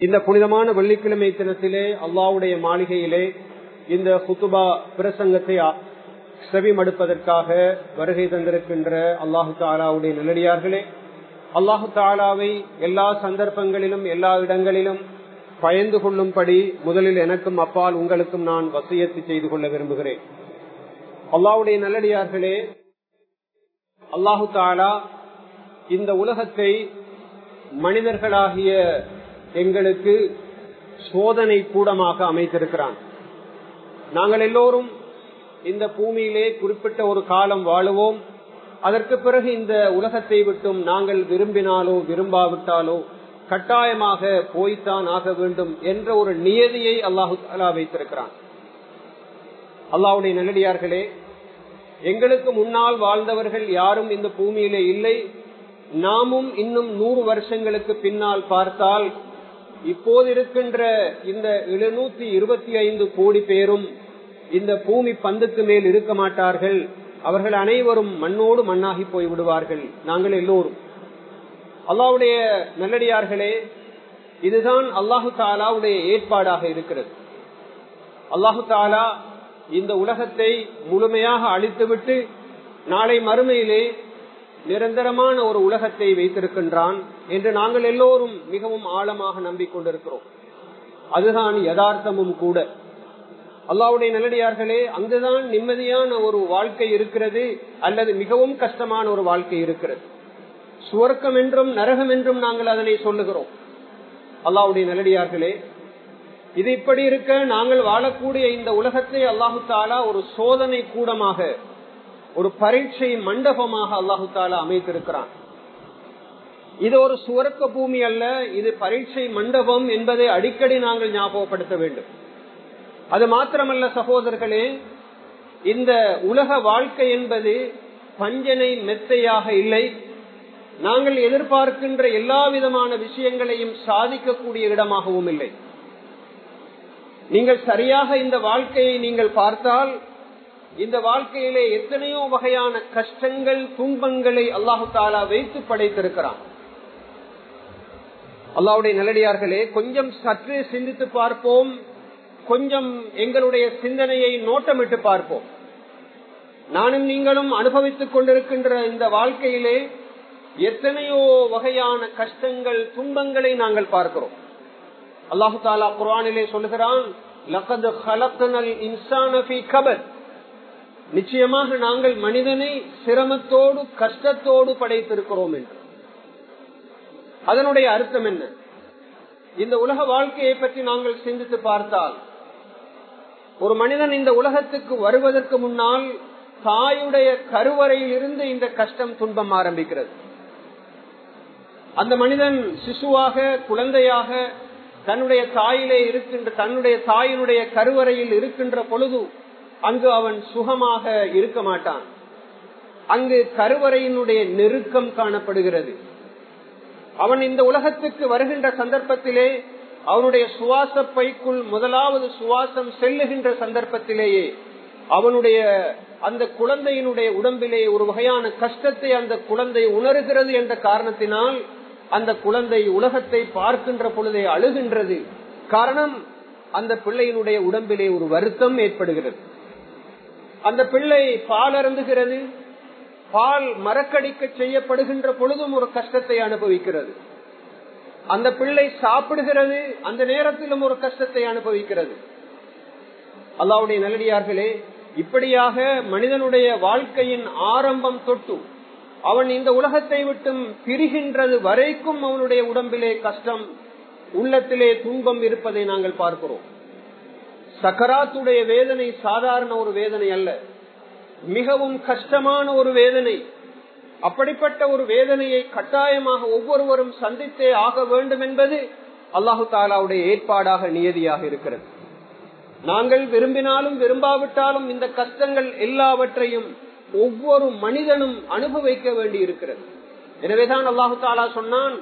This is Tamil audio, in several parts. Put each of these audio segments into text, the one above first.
இந்த புனிதமான வெள்ளிக்கிழமை தினத்திலே அல்லாவுடைய மாளிகையிலே இந்த குத்துபா பிரசங்கத்தை செவி மடுப்பதற்காக வருகை தந்திருக்கின்ற அல்லாஹு தாலாவுடைய நிலடியார்களே அல்லாஹு தாலாவை எல்லா சந்தர்ப்பங்களிலும் எல்லா இடங்களிலும் பயந்து கொள்ளும்படி முதலில் எனக்கும் அப்பால் உங்களுக்கும் நான் வசியத்து செய்து கொள்ள விரும்புகிறேன் அல்லாவுடைய நல்லடியார்களே அல்லாஹு தாலா இந்த உலகத்தை மனிதர்களாகிய எங்களுக்கு சோதனை கூடமாக அமைத்திருக்கிறான் நாங்கள் எல்லோரும் இந்த பூமியிலே குறிப்பிட்ட ஒரு காலம் வாழுவோம் அதற்கு பிறகு இந்த உலகத்தை விட்டும் நாங்கள் விரும்பினாலோ விரும்பாவிட்டாலோ கட்டாயமாக போய்த்தான் ஆக வேண்டும் என்ற ஒரு நியதியை அல்லாஹு தாலா வைத்திருக்கிறான் அல்லாவுடைய நல்லடியார்களே எங்களுக்கு முன்னால் வாழ்ந்தவர்கள் யாரும் இந்த பூமியிலே இல்லை நாமும் இன்னும் நூறு வருஷங்களுக்கு பின்னால் பார்த்தால் இப்போது இருக்கின்ற இந்த எழுநூத்தி இருபத்தி ஐந்து கோடி பேரும் இந்த பூமி பந்துக்கு மேல் இருக்க மாட்டார்கள் அவர்கள் அனைவரும் மண்ணோடு மண்ணாகி போய் விடுவார்கள் நாங்கள் எல்லோரும் அல்லாவுடைய நல்லடியார்களே இதுதான் அல்லாஹு தாலாவுடைய ஏற்பாடாக இருக்கிறது அல்லாஹு தாலா இந்த உலகத்தை முழுமையாக அழித்துவிட்டு நாளை மறுமையிலே நிரந்தரமான ஒரு உலகத்தை வைத்திருக்கின்றான் என்று நாங்கள் எல்லோரும் மிகவும் ஆழமாக நம்பிக்கொண்டிருக்கிறோம் அதுதான் யதார்த்தமும் கூட அல்லாவுடைய நல்லடியார்களே அங்குதான் நிம்மதியான ஒரு வாழ்க்கை இருக்கிறது அல்லது மிகவும் கஷ்டமான ஒரு வாழ்க்கை இருக்கிறது சுவர்க்கம் என்றும் நரகம் என்றும் நாங்கள் அதனை சொல்லுகிறோம் அல்லாவுடைய நல்லடியார்களே இது இப்படி இருக்க நாங்கள் வாழக்கூடிய இந்த உலகத்தை அல்லாஹு தாலா ஒரு சோதனை கூடமாக ஒரு பரீட்சை மண்டபமாக அல்லாஹு தாலா அமைத்திருக்கிறான் இது ஒரு சுவர்க்க பூமி அல்ல இது பரீட்சை மண்டபம் என்பதை அடிக்கடி நாங்கள் ஞாபகப்படுத்த வேண்டும் அது மாத்திரமல்ல சகோதரர்களே இந்த உலக வாழ்க்கை என்பது பஞ்சனை மெத்தையாக இல்லை நாங்கள் எதிர்பார்க்கின்ற எல்லா விதமான விஷயங்களையும் சாதிக்கக்கூடிய இடமாகவும் இல்லை நீங்கள் சரியாக இந்த வாழ்க்கையை நீங்கள் பார்த்தால் இந்த வாழ்க்கையிலே எத்தனையோ வகையான கஷ்டங்கள் துன்பங்களை அல்லாஹு தாலா வைத்து படைத்திருக்கிறான் அல்லாவுடைய நல்லடியார்களே கொஞ்சம் சற்று சிந்தித்து பார்ப்போம் கொஞ்சம் எங்களுடைய சிந்தனையை நோட்டமிட்டு பார்ப்போம் நானும் நீங்களும் அனுபவித்துக் கொண்டிருக்கின்ற இந்த வாழ்க்கையிலே எத்தனையோ வகையான கஷ்டங்கள் துன்பங்களை நாங்கள் பார்க்கிறோம் அல்லாஹு தாலா குரானிலே சொல்லுகிறான் நிச்சயமாக நாங்கள் மனிதனை சிரமத்தோடு கஷ்டத்தோடு படைத்திருக்கிறோம் என்று அதனுடைய அர்த்தம் என்ன இந்த உலக வாழ்க்கையை பற்றி நாங்கள் சிந்தித்து பார்த்தால் ஒரு மனிதன் இந்த உலகத்துக்கு வருவதற்கு முன்னால் தாயுடைய கருவறையில் இருந்து இந்த கஷ்டம் துன்பம் ஆரம்பிக்கிறது அந்த மனிதன் சிசுவாக குழந்தையாக தன்னுடைய தாயிலே இருக்கின்ற தன்னுடைய தாயினுடைய கருவறையில் இருக்கின்ற பொழுது அங்கு அவன் சுகமாக இருக்க மாட்டான் அங்கு கருவறையினுடைய நெருக்கம் காணப்படுகிறது அவன் இந்த உலகத்துக்கு வருகின்ற சந்தர்ப்பத்திலே அவனுடைய சுவாச பைக்குள் முதலாவது சுவாசம் செல்லுகின்ற சந்தர்ப்பத்திலேயே அவனுடைய அந்த குழந்தையினுடைய உடம்பிலே ஒரு வகையான கஷ்டத்தை அந்த குழந்தை உணர்கிறது என்ற காரணத்தினால் அந்த குழந்தை உலகத்தை பார்க்கின்ற பொழுதே அழுகின்றது காரணம் அந்த பிள்ளையினுடைய உடம்பிலே ஒரு வருத்தம் ஏற்படுகிறது அந்த பிள்ளை பால் அருந்துகிறது பால் மரக்கடிக்க செய்யப்படுகின்ற பொழுதும் ஒரு கஷ்டத்தை அனுபவிக்கிறது அந்த பிள்ளை சாப்பிடுகிறது அந்த நேரத்திலும் ஒரு கஷ்டத்தை அனுபவிக்கிறது அல்லாவுடைய நல்லடியார்களே இப்படியாக மனிதனுடைய வாழ்க்கையின் ஆரம்பம் தொட்டு அவன் இந்த உலகத்தை விட்டும் பிரிகின்றது வரைக்கும் அவனுடைய உடம்பிலே கஷ்டம் உள்ளத்திலே துன்பம் இருப்பதை நாங்கள் பார்க்கிறோம் சக்கராத்துடைய வேதனை சாதாரண ஒரு வேதனை அல்ல மிகவும் கஷ்டமான ஒரு வேதனை அப்படிப்பட்ட ஒரு வேதனையை கட்டாயமாக ஒவ்வொருவரும் சந்தித்தே ஆக வேண்டும் என்பது அல்லாஹு தாலாவுடைய ஏற்பாடாக நியதியாக இருக்கிறது நாங்கள் விரும்பினாலும் விரும்பாவிட்டாலும் இந்த கஷ்டங்கள் எல்லாவற்றையும் ஒவ்வொரு மனிதனும் அனுபவிக்க வேண்டி இருக்கிறது எனவேதான் அல்லாஹு தாலா சொன்னான்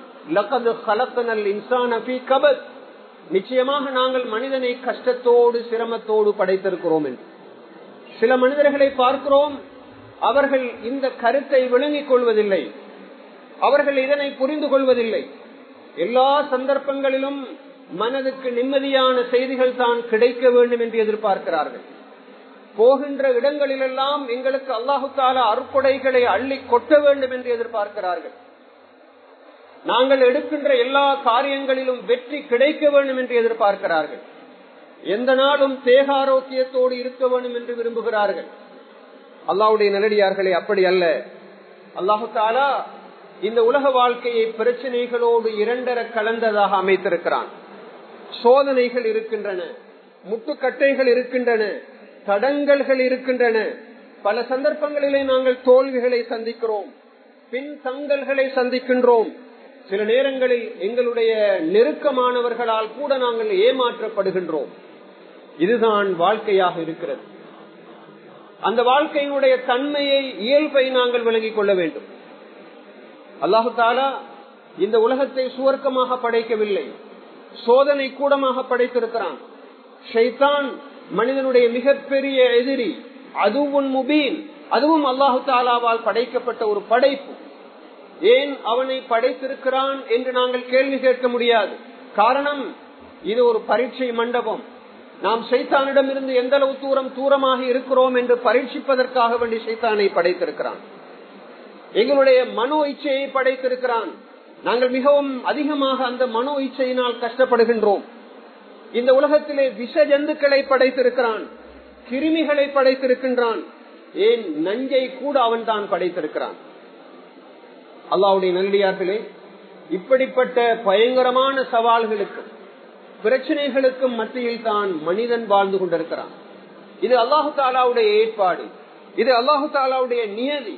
நிச்சயமாக நாங்கள் மனிதனை கஷ்டத்தோடு சிரமத்தோடு படைத்திருக்கிறோம் என்று சில மனிதர்களை பார்க்கிறோம் அவர்கள் இந்த கருத்தை விளங்கிக் கொள்வதில்லை அவர்கள் இதனை புரிந்து கொள்வதில்லை எல்லா சந்தர்ப்பங்களிலும் மனதுக்கு நிம்மதியான செய்திகள் தான் கிடைக்க வேண்டும் என்று எதிர்பார்க்கிறார்கள் போகின்ற இடங்களிலெல்லாம் எங்களுக்கு அல்லாஹு தாலா அருப்படைகளை அள்ளி கொட்ட வேண்டும் என்று எதிர்பார்க்கிறார்கள் நாங்கள் எடுக்கின்ற எல்லா காரியங்களிலும் வெற்றி கிடைக்க வேண்டும் என்று எதிர்பார்க்கிறார்கள் எந்த நாளும் தேகாரோக்கியத்தோடு இருக்க வேண்டும் என்று விரும்புகிறார்கள் அல்லாவுடைய நல்லடியார்களே அப்படி அல்ல அல்லாஹு தாலா இந்த உலக வாழ்க்கையை பிரச்சனைகளோடு இரண்டர கலந்ததாக அமைத்திருக்கிறான் சோதனைகள் இருக்கின்றன முட்டுக்கட்டைகள் இருக்கின்றன தடங்கல்கள் இருக்கின்றன பல சந்தர்ப்பங்களிலே நாங்கள் தோல்விகளை சந்திக்கிறோம் பின் தங்கல்களை சந்திக்கின்றோம் சில நேரங்களில் எங்களுடைய நெருக்கமானவர்களால் கூட நாங்கள் ஏமாற்றப்படுகின்றோம் இதுதான் வாழ்க்கையாக இருக்கிறது அந்த வாழ்க்கையினுடைய தன்மையை இயல்பை நாங்கள் விளங்கிக் கொள்ள வேண்டும் அல்லாஹு தாலா இந்த உலகத்தை சுவர்க்கமாக படைக்கவில்லை சோதனை கூடமாக படைத்திருக்கிறான் ஷைத்தான் மனிதனுடைய மிகப்பெரிய எதிரி அதுவும் முபீன் அதுவும் அல்லாஹு தாலாவால் படைக்கப்பட்ட ஒரு படைப்பு ஏன் அவனை படைத்திருக்கிறான் என்று நாங்கள் கேள்வி கேட்க முடியாது காரணம் இது ஒரு பரீட்சை மண்டபம் நாம் சைத்தானிடம் இருந்து எந்த அளவு தூரம் தூரமாக இருக்கிறோம் என்று பரீட்சிப்பதற்காக வேண்டி சைத்தானை படைத்திருக்கிறான் எங்களுடைய மனோ இச்சையை படைத்திருக்கிறான் நாங்கள் மிகவும் அதிகமாக அந்த மனோ இச்சையினால் கஷ்டப்படுகின்றோம் இந்த உலகத்திலே விஷ ஜந்துக்களை படைத்திருக்கிறான் கிருமிகளை படைத்திருக்கின்றான் ஏன் நஞ்சை கூட அவன் தான் படைத்திருக்கிறான் அல்லாவுடைய நல்லடியார்களே இப்படிப்பட்ட பயங்கரமான சவால்களுக்கும் பிரச்சனைகளுக்கும் மத்தியில் தான் மனிதன் வாழ்ந்து கொண்டிருக்கிறான் இது அல்லாஹு தாலாவுடைய ஏற்பாடு இது அல்லாஹு தாலாவுடைய நியதி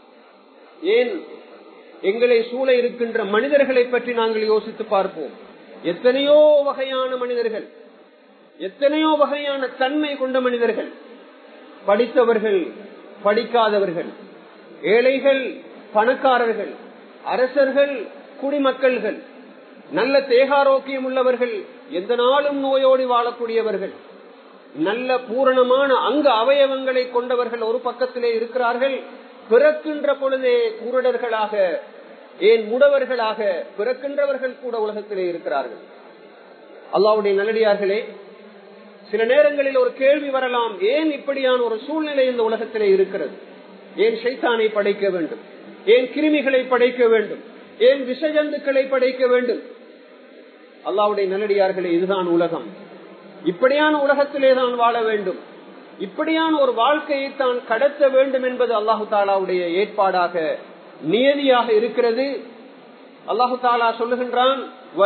ஏன் எங்களை சூழ இருக்கின்ற மனிதர்களை பற்றி நாங்கள் யோசித்து பார்ப்போம் எத்தனையோ வகையான மனிதர்கள் எத்தனையோ வகையான தன்மை கொண்ட மனிதர்கள் படித்தவர்கள் படிக்காதவர்கள் ஏழைகள் பணக்காரர்கள் அரசர்கள் குடிமக்கள்கள் நல்ல தேகாரோக்கியம் உள்ளவர்கள் எந்த நாளும் நோயோடி வாழக்கூடியவர்கள் நல்ல பூரணமான அங்க அவயவங்களை கொண்டவர்கள் ஒரு பக்கத்திலே இருக்கிறார்கள் பிறக்கின்ற பொழுதே குருடர்களாக ஏன் முடவர்களாக பிறக்கின்றவர்கள் கூட உலகத்திலே இருக்கிறார்கள் அல்லாவுடைய நல்லடியார்களே சில நேரங்களில் ஒரு கேள்வி வரலாம் ஏன் இப்படியான ஒரு சூழ்நிலை இந்த உலகத்திலே இருக்கிறது ஏன் சைத்தானை படைக்க வேண்டும் ஏன் கிருமிகளை படைக்க வேண்டும் ஏன் விஷஜந்துக்களை படைக்க வேண்டும் அல்லாவுடைய நல்லடியார்களே இதுதான் உலகம் இப்படியான உலகத்திலே தான் வாழ வேண்டும் இப்படியான ஒரு வாழ்க்கையை தான் கடத்த வேண்டும் என்பது அல்லாஹு தாலாவுடைய ஏற்பாடாக நியதியாக இருக்கிறது அல்லாஹு தாலா சொல்லுகின்றான்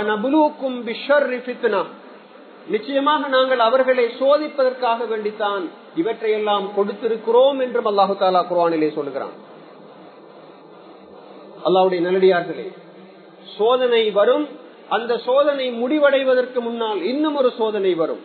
நிச்சயமாக நாங்கள் அவர்களை சோதிப்பதற்காக வேண்டித்தான் இவற்றையெல்லாம் கொடுத்திருக்கிறோம் என்றும் அல்லாஹு தாலா குர்வானிலே சொல்லுகிறான் அல்லாவுடைய நல்லடியார்களே சோதனை வரும் அந்த சோதனை முடிவடைவதற்கு முன்னால் இன்னும் ஒரு சோதனை வரும்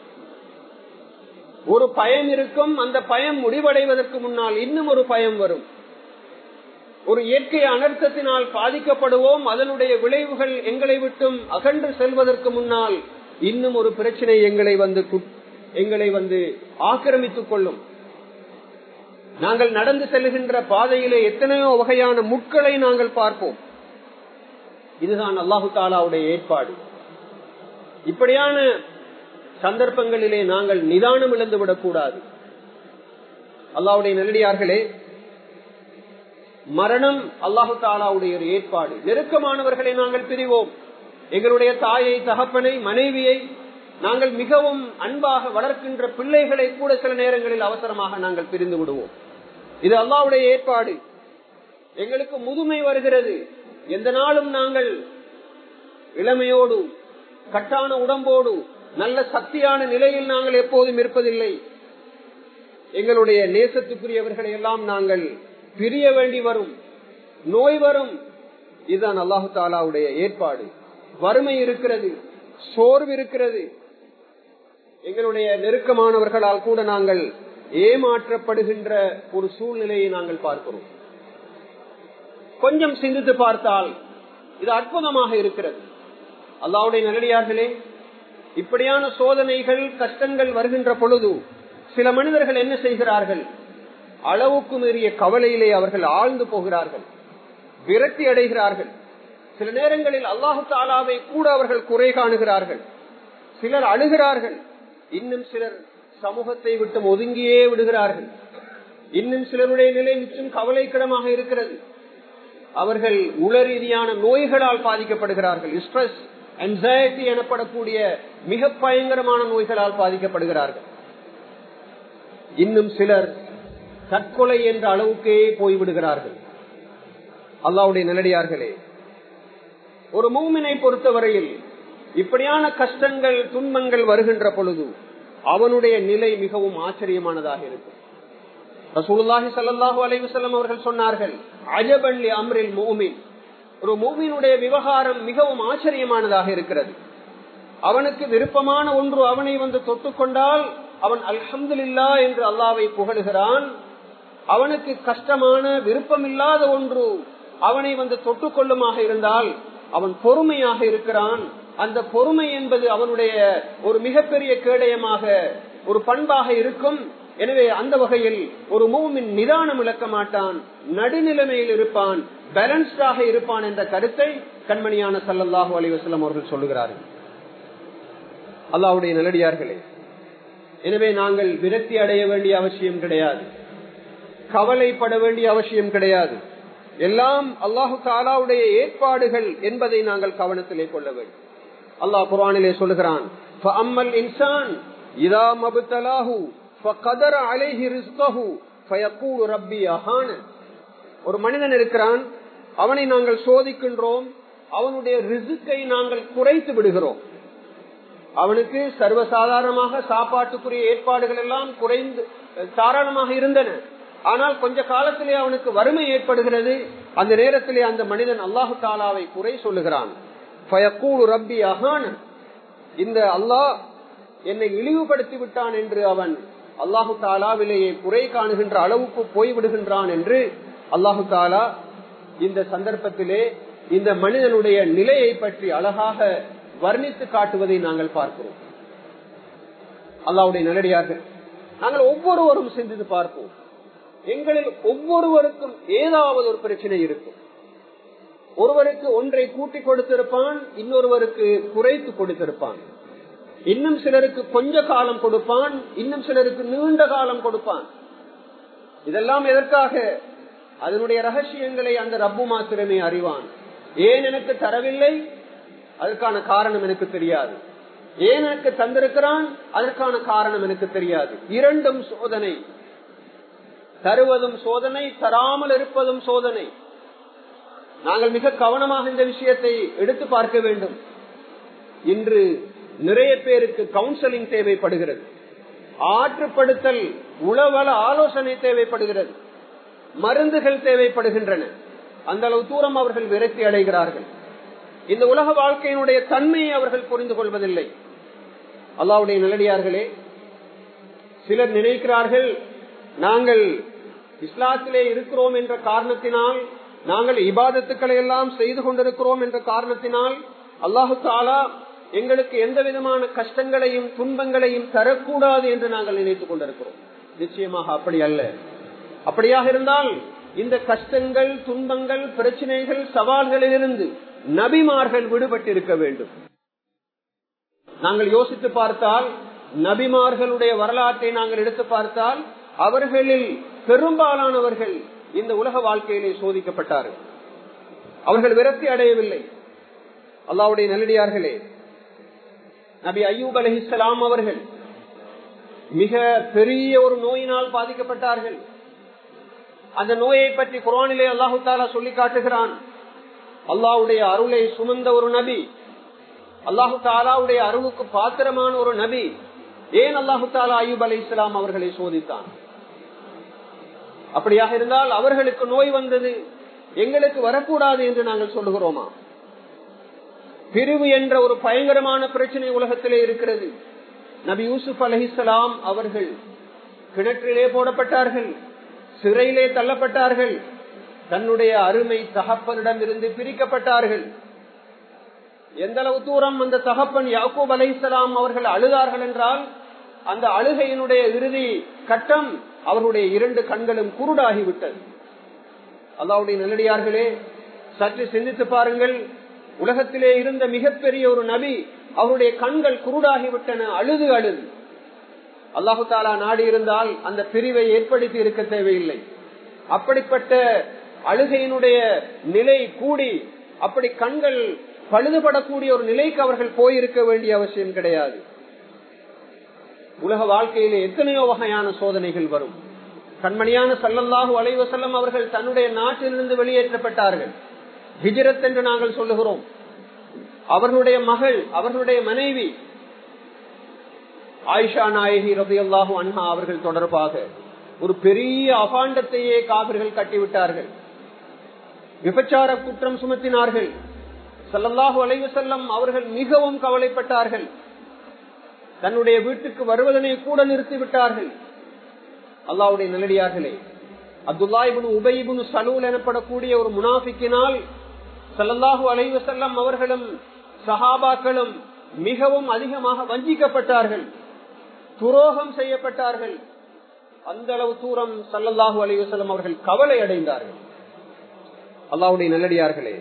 ஒரு பயம் இருக்கும் அந்த பயம் முடிவடைவதற்கு முன்னால் இன்னும் ஒரு பயம் வரும் ஒரு இயற்கை அனர்த்தத்தினால் பாதிக்கப்படுவோம் அதனுடைய விளைவுகள் எங்களை விட்டும் அகன்று செல்வதற்கு முன்னால் இன்னும் ஒரு பிரச்சனை எங்களை வந்து எங்களை வந்து ஆக்கிரமித்துக் கொள்ளும் நாங்கள் நடந்து செல்கின்ற பாதையிலே எத்தனையோ வகையான முட்களை நாங்கள் பார்ப்போம் இதுதான் அல்லாஹு தாலாவுடைய ஏற்பாடு இப்படியான சந்தர்ப்பங்களிலே நாங்கள் நிதானம் இழந்து விடக்கூடாது அல்லாவுடைய நல்லடியார்களே மரணம் அல்லாஹு தாலாவுடைய ஒரு ஏற்பாடு நெருக்கமானவர்களை நாங்கள் பிரிவோம் எங்களுடைய தாயை தகப்பனை மனைவியை நாங்கள் மிகவும் அன்பாக வளர்க்கின்ற பிள்ளைகளை கூட சில நேரங்களில் அவசரமாக நாங்கள் பிரிந்து விடுவோம் இது அல்லாவுடைய ஏற்பாடு எங்களுக்கு முதுமை வருகிறது எந்த நாளும் நாங்கள் இளமையோடு கட்டான உடம்போடு நல்ல சக்தியான நிலையில் நாங்கள் எப்போதும் இருப்பதில்லை எங்களுடைய நேசத்துக்குரியவர்களை எல்லாம் நாங்கள் பிரிய வேண்டி வரும் நோய் வரும் இதுதான் அல்லாஹு தாலாவுடைய ஏற்பாடு வறுமை இருக்கிறது சோர்வு இருக்கிறது எங்களுடைய நெருக்கமானவர்களால் கூட நாங்கள் ஏமாற்றப்படுகின்ற ஒரு சூழ்நிலையை நாங்கள் பார்க்கிறோம் கொஞ்சம் சிந்தித்து பார்த்தால் இது அற்புதமாக இருக்கிறது அல்லாவுடைய நல்லடியார்களே இப்படியான சோதனைகள் கஷ்டங்கள் வருகின்ற பொழுது சில மனிதர்கள் என்ன செய்கிறார்கள் அளவுக்கு மீறிய கவலையிலே அவர்கள் ஆழ்ந்து போகிறார்கள் விரட்டி அடைகிறார்கள் சில நேரங்களில் அல்லாஹு தாலாவை கூட அவர்கள் குறை காணுகிறார்கள் சிலர் அழுகிறார்கள் இன்னும் சிலர் சமூகத்தை விட்டு ஒதுங்கியே விடுகிறார்கள் இன்னும் சிலருடைய நிலை மிச்சம் கவலைக்கிடமாக இருக்கிறது அவர்கள் உள ரீதியான நோய்களால் பாதிக்கப்படுகிறார்கள் ஸ்ட்ரெஸ் அன்சைட்டி எனப்படக்கூடிய மிக பயங்கரமான நோய்களால் பாதிக்கப்படுகிறார்கள் இன்னும் சிலர் தற்கொலை என்ற அளவுக்கே போய்விடுகிறார்கள் அல்லாவுடைய நிலடியார்களே ஒரு மூமினை பொறுத்தவரையில் இப்படியான கஷ்டங்கள் துன்பங்கள் வருகின்ற பொழுது அவனுடைய நிலை மிகவும் ஆச்சரியமானதாக இருக்கும் ரசூலுல்லாஹி சல்லாஹூ அலைவசல்லம் அவர்கள் சொன்னார்கள் அஜபள்ளி அம்ரில் மோமின் ஒரு மூமினுடைய விவகாரம் மிகவும் ஆச்சரியமானதாக இருக்கிறது அவனுக்கு விருப்பமான ஒன்று அவனை வந்து தொட்டுக்கொண்டால் அவன் அல்ஹம்துல்லா என்று அல்லாவை புகழுகிறான் அவனுக்கு கஷ்டமான விருப்பமில்லாத ஒன்று அவனை வந்து தொட்டுக்கொள்ளுமாக இருந்தால் அவன் பொறுமையாக இருக்கிறான் அந்த பொறுமை என்பது அவனுடைய ஒரு மிகப்பெரிய கேடயமாக ஒரு பண்பாக இருக்கும் எனவே அந்த வகையில் ஒரு மூமின் நிதானம் இழக்க மாட்டான் நடுநிலைமையில் இருப்பான் பேலன்ஸ்டாக இருப்பான் என்ற கருத்தை கண்மணியான சல்லல்லாஹு அலிவசலம் அவர்கள் சொல்லுகிறார்கள் அல்லாவுடைய நிலடியார்களே எனவே நாங்கள் விரக்தி அடைய வேண்டிய அவசியம் கிடையாது கவலைப்பட வேண்டிய அவசியம் கிடையாது எல்லாம் அல்லாஹு தாலாவுடைய ஏற்பாடுகள் என்பதை நாங்கள் கவனத்திலே கொள்ள வேண்டும் அல்லாஹ் குரானிலே சொல்லுகிறான் இன்சான் இதா மபுத்தலாஹு ஒரு மனிதன் இருக்கிறான் அவனை நாங்கள் சோதிக்கின்றோம் அவனுடைய ரிசுக்கை நாங்கள் குறைத்து விடுகிறோம் அவனுக்கு சர்வசாதாரணமாக சாப்பாட்டுக்குரிய ஏற்பாடுகள் எல்லாம் குறைந்து தாராளமாக இருந்தன ஆனால் கொஞ்ச காலத்திலே அவனுக்கு வறுமை ஏற்படுகிறது அந்த நேரத்திலே அந்த மனிதன் அல்லாஹு தாலாவை குறை சொல்லுகிறான் ரப்பி அகான இந்த அல்லாஹ் என்னை இழிவுபடுத்தி விட்டான் என்று அவன் அல்லாஹு தாலாவிலேயே குறை காணுகின்ற அளவுக்கு போய்விடுகின்றான் என்று அல்லாஹு தாலா இந்த சந்தர்ப்பத்திலே இந்த மனிதனுடைய நிலையை பற்றி அழகாக வர்ணித்து காட்டுவதை நாங்கள் பார்க்கிறோம் அல்லாவுடைய நல்லடியார்கள் நாங்கள் ஒவ்வொருவரும் சிந்தித்து பார்ப்போம் எங்களில் ஒவ்வொருவருக்கும் ஏதாவது ஒரு பிரச்சனை இருக்கும் ஒருவருக்கு ஒன்றை கூட்டி கொடுத்திருப்பான் இன்னொருவருக்கு குறைத்து கொடுத்திருப்பான் இன்னும் சிலருக்கு கொஞ்ச காலம் கொடுப்பான் இன்னும் சிலருக்கு நீண்ட காலம் கொடுப்பான் இதெல்லாம் எதற்காக அதனுடைய ரகசியங்களை அந்த ரப்பு மாத்திரமே அறிவான் ஏன் எனக்கு தரவில்லை அதற்கான காரணம் எனக்கு தெரியாது ஏன் எனக்கு தந்திருக்கிறான் அதற்கான காரணம் எனக்கு தெரியாது இரண்டும் சோதனை தருவதும் சோதனை தராமல் இருப்பதும் சோதனை நாங்கள் மிக கவனமாக இந்த விஷயத்தை எடுத்து பார்க்க வேண்டும் இன்று நிறைய பேருக்கு கவுன்சிலிங் தேவைப்படுகிறது ஆற்றுப்படுத்தல் உளவள ஆலோசனை தேவைப்படுகிறது மருந்துகள் தேவைப்படுகின்றன அந்த அளவு தூரம் அவர்கள் விரக்தி அடைகிறார்கள் இந்த உலக வாழ்க்கையினுடைய தன்மையை அவர்கள் புரிந்து கொள்வதில்லை அல்லாவுடைய நிலடியார்களே சிலர் நினைக்கிறார்கள் நாங்கள் இஸ்லாத்திலே இருக்கிறோம் என்ற காரணத்தினால் நாங்கள் இபாதத்துக்களை எல்லாம் செய்து கொண்டிருக்கிறோம் என்ற காரணத்தினால் அல்லாஹு தாலா எங்களுக்கு எந்த விதமான கஷ்டங்களையும் துன்பங்களையும் தரக்கூடாது என்று நாங்கள் நினைத்துக் கொண்டிருக்கிறோம் நிச்சயமாக அப்படி அல்ல அப்படியாக இருந்தால் இந்த கஷ்டங்கள் துன்பங்கள் பிரச்சனைகள் சவால்களிலிருந்து நபிமார்கள் விடுபட்டிருக்க வேண்டும் நாங்கள் யோசித்து பார்த்தால் நபிமார்களுடைய வரலாற்றை நாங்கள் எடுத்து பார்த்தால் அவர்களில் பெரும்பாலானவர்கள் இந்த உலக வாழ்க்கையிலே சோதிக்கப்பட்டார்கள் அவர்கள் விரக்தி அடையவில்லை அல்லாவுடைய நல்லடியார்களே நபி அய்யூப் அலஹிஸ்லாம் அவர்கள் மிக பெரிய ஒரு நோயினால் பாதிக்கப்பட்டார்கள் அந்த நோயை பற்றி குரானிலே அல்லாஹு தாலா சொல்லி காட்டுகிறான் அல்லாவுடைய அருளை சுமந்த ஒரு நபி அல்லாஹு தாலாவுடைய அருளுக்கு பாத்திரமான ஒரு நபி ஏன் அல்லாஹு தாலா அய்யூப் அலி இஸ்லாம் அவர்களை சோதித்தான் அப்படியாக இருந்தால் அவர்களுக்கு நோய் வந்தது எங்களுக்கு வரக்கூடாது என்று நாங்கள் சொல்லுகிறோமா பிரிவு என்ற ஒரு பயங்கரமான பிரச்சனை உலகத்திலே இருக்கிறது நபி யூசுப் அலஹிசலாம் அவர்கள் கிணற்றிலே போடப்பட்டார்கள் சிறையிலே தள்ளப்பட்டார்கள் தன்னுடைய அருமை தகப்பனிடம் இருந்து பிரிக்கப்பட்டார்கள் எந்த அளவு தூரம் அந்த தகப்பன் யாக்கூப் அலைசலாம் அவர்கள் அழுதார்கள் என்றால் அந்த அழுகையினுடைய இறுதி கட்டம் அவர்களுடைய இரண்டு கண்களும் குருடாகிவிட்டது அல்லாவுடைய நல்லடியார்களே சற்று சிந்தித்து பாருங்கள் உலகத்திலே இருந்த மிகப்பெரிய ஒரு நபி அவருடைய கண்கள் குருடாகிவிட்டன அழுது அழுது அல்லாஹு தாலா நாடி இருந்தால் அந்த பிரிவை ஏற்படுத்தி இருக்க தேவையில்லை அப்படிப்பட்ட அழுகையினுடைய நிலை கூடி அப்படி கண்கள் பழுதுபடக்கூடிய ஒரு நிலைக்கு அவர்கள் போயிருக்க வேண்டிய அவசியம் கிடையாது உலக வாழ்க்கையிலே எத்தனையோ வகையான சோதனைகள் வரும் கண்மணியான சல்லல்லாஹு அலைவசல்லம் அவர்கள் தன்னுடைய நாட்டிலிருந்து வெளியேற்றப்பட்டார்கள் ஹிஜரத் என்று நாங்கள் சொல்லுகிறோம் அவர்களுடைய மகள் அவர்களுடைய மனைவி ஆயிஷா நாயகி ரபி அல்லாஹூ அன்ஹா அவர்கள் தொடர்பாக ஒரு பெரிய அபாண்டத்தையே காவிர்கள் கட்டிவிட்டார்கள் விபச்சார குற்றம் சுமத்தினார்கள் சல்லல்லாஹு அலைவு செல்லம் அவர்கள் மிகவும் கவலைப்பட்டார்கள் தன்னுடைய வீட்டுக்கு வருவதனை கூட நிறுத்திவிட்டார்கள் அல்லாவுடைய நல்லடியார்களே அப்துல்லாஹிபின் உபயிபின் சலூல் எனப்படக்கூடிய ஒரு முனாஃபிக்கினால் சல்லல்லாஹு அலைவு செல்லம் அவர்களும் சஹாபாக்களும் மிகவும் அதிகமாக வஞ்சிக்கப்பட்டார்கள் துரோகம் செய்யப்பட்டார்கள் அந்த அளவு தூரம் சல்லல்லாஹு அலைவசல்லம் அவர்கள் கவலை அடைந்தார்கள் அல்லாவுடைய நல்லடியார்களே